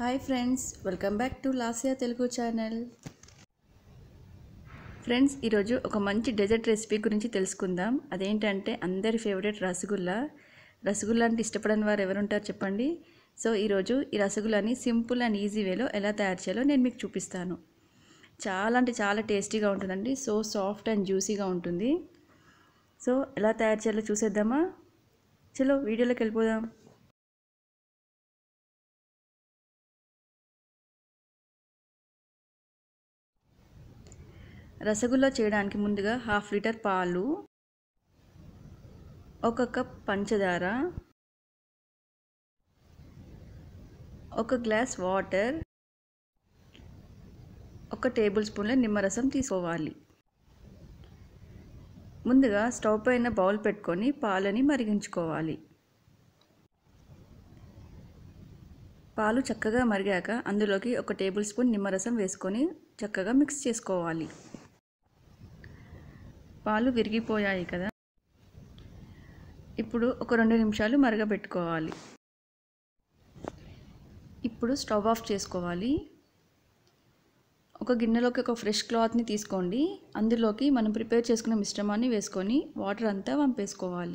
hi friends welcome back to Lasya Telugu channel friends ఈరోజు ఒక మంచి డెజర్ట్ రెసిపీ గురించి తెలుసుకుందాం అదేంటంటే అందరి ఫేవరెట్ రసగుల్లా రసగుల్లా అంటే ఇష్టపడని వారు ఎవరుంటారు చెప్పండి సో ఈరోజు ఈ రసగుల్లాని సింపుల్ అండ్ ఈజీ వేలో ఎలా తయారు చేయాలో నేను మీకు చూపిస్తాను చాలా అంటే చాలా టేస్టీగా ఉంటుందండి సో సాఫ్ట్ అండ్ జ్యూసీగా ఉంటుంది సో ఎలా తయారు చేయాలో చూసేద్దామా చలో వీడియోలోకి వెళ్ళిపోదాం రసగుల్లా చేయడానికి ముందుగా హాఫ్ లీటర్ పాలు ఒక కప్ పంచదార ఒక గ్లాస్ వాటర్ ఒక టేబుల్ స్పూన్ల నిమ్మరసం తీసుకోవాలి ముందుగా స్టవ్ పైన బౌల్ పెట్టుకొని పాలని మరిగించుకోవాలి పాలు చక్కగా మరిగాక అందులోకి ఒక టేబుల్ స్పూన్ నిమ్మరసం వేసుకొని చక్కగా మిక్స్ చేసుకోవాలి పాలు విరిగిపోయాయి కదా ఇప్పుడు ఒక రెండు నిమిషాలు మరగబెట్టుకోవాలి ఇప్పుడు స్టవ్ ఆఫ్ చేసుకోవాలి ఒక గిన్నెలోకి ఒక ఫ్రెష్ క్లాత్ని తీసుకోండి అందులోకి మనం ప్రిపేర్ చేసుకున్న మిశ్రమాన్ని వేసుకొని వాటర్ అంతా వంపేసుకోవాలి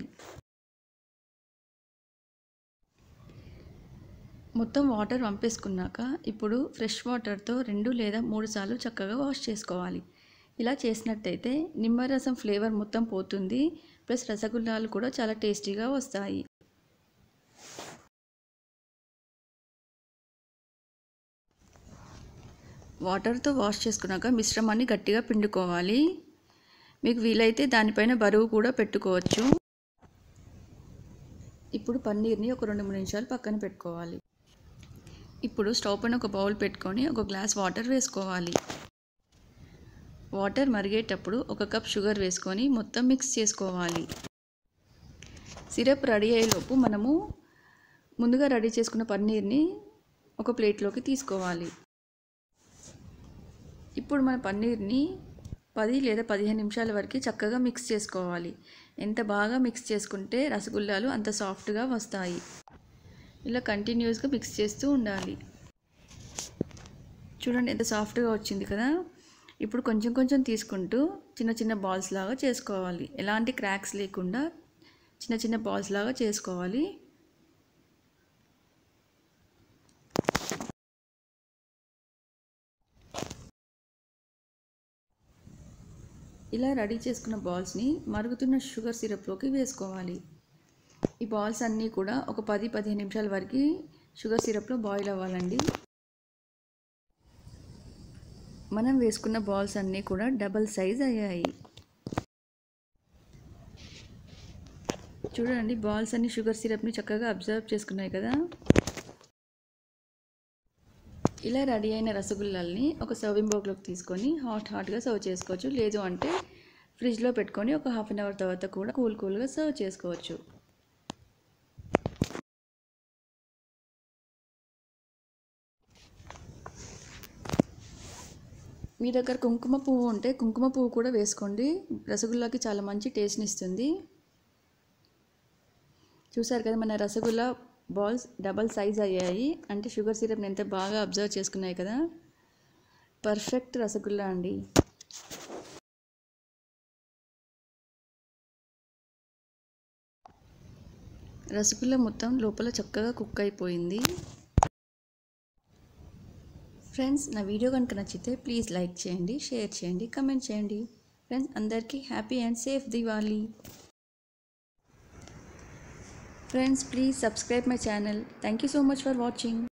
మొత్తం వాటర్ వంపేసుకున్నాక ఇప్పుడు ఫ్రెష్ వాటర్తో రెండు లేదా మూడు సార్లు చక్కగా వాష్ చేసుకోవాలి ఇలా చేసినట్టయితే నిమ్మరసం ఫ్లేవర్ మొత్తం పోతుంది ప్లస్ రసగుల్లాలు కూడా చాలా టేస్టీగా వస్తాయి వాటర్తో వాష్ చేసుకున్నాక మిశ్రమాన్ని గట్టిగా పిండుకోవాలి మీకు వీలైతే దానిపైన బరువు కూడా పెట్టుకోవచ్చు ఇప్పుడు పన్నీర్ని ఒక రెండు మూడు నిమిషాలు పక్కన పెట్టుకోవాలి ఇప్పుడు స్టవ్ పైన ఒక బౌల్ పెట్టుకొని ఒక గ్లాస్ వాటర్ వేసుకోవాలి వాటర్ మరిగేటప్పుడు ఒక కప్ షుగర్ వేసుకొని మొత్తం మిక్స్ చేసుకోవాలి సిరప్ రెడీ అయ్యేలోపు మనము ముందుగా రెడీ చేసుకున్న పన్నీర్ని ఒక ప్లేట్లోకి తీసుకోవాలి ఇప్పుడు మన పన్నీర్ని పది లేదా పదిహేను నిమిషాల వరకు చక్కగా మిక్స్ చేసుకోవాలి ఎంత బాగా మిక్స్ చేసుకుంటే రసగుల్లాలు అంత సాఫ్ట్గా వస్తాయి ఇలా కంటిన్యూస్గా మిక్స్ చేస్తూ ఉండాలి చూడండి ఎంత సాఫ్ట్గా వచ్చింది కదా ఇప్పుడు కొంచెం కొంచెం తీసుకుంటూ చిన్న చిన్న బాల్స్ లాగా చేసుకోవాలి ఎలాంటి క్రాక్స్ లేకుండా చిన్న చిన్న బాల్స్ లాగా చేసుకోవాలి ఇలా రెడీ చేసుకున్న బాల్స్ని మరుగుతున్న షుగర్ సిరప్లోకి వేసుకోవాలి ఈ బాల్స్ అన్నీ కూడా ఒక పది పదిహేను నిమిషాల వరకు షుగర్ సిరప్లో బాయిల్ అవ్వాలండి మనం వేసుకున్న బాల్స్ అన్నీ కూడా డబల్ సైజ్ అయ్యాయి చూడండి బాల్స్ అన్ని షుగర్ సిరప్ని చక్కగా అబ్జర్వ్ చేసుకున్నాయి కదా ఇలా రెడీ అయిన రసగుల్లాల్ని ఒక సర్వింగ్ బౌల్లోకి తీసుకొని హాట్ హాట్గా సర్వ్ చేసుకోవచ్చు లేదు అంటే ఫ్రిడ్జ్లో పెట్టుకొని ఒక హాఫ్ అన్ అవర్ తర్వాత కూడా కూల్ కూల్గా సర్వ్ చేసుకోవచ్చు మీ దగ్గర కుంకుమ పువ్వు ఉంటే కుంకుమ పువ్వు కూడా వేసుకోండి రసగుల్లాకి చాలా మంచి టేస్ట్ని ఇస్తుంది చూసారు కదా మన రసగుల్లా బాల్స్ డబల్ సైజ్ అయ్యాయి అంటే షుగర్ సిరప్ని ఎంత బాగా అబ్జర్వ్ చేసుకున్నాయి కదా పర్ఫెక్ట్ రసగుల్లా అండి రసగుల్లా మొత్తం లోపల చక్కగా కుక్ అయిపోయింది ఫ్రెండ్స్ నా వీడియో కనుక నచ్చితే ప్లీజ్ లైక్ చేయండి షేర్ చేయండి కమెంట్ చేయండి ఫ్రెండ్స్ అందరికీ happy and safe Diwali friends please subscribe my channel thank you so much for watching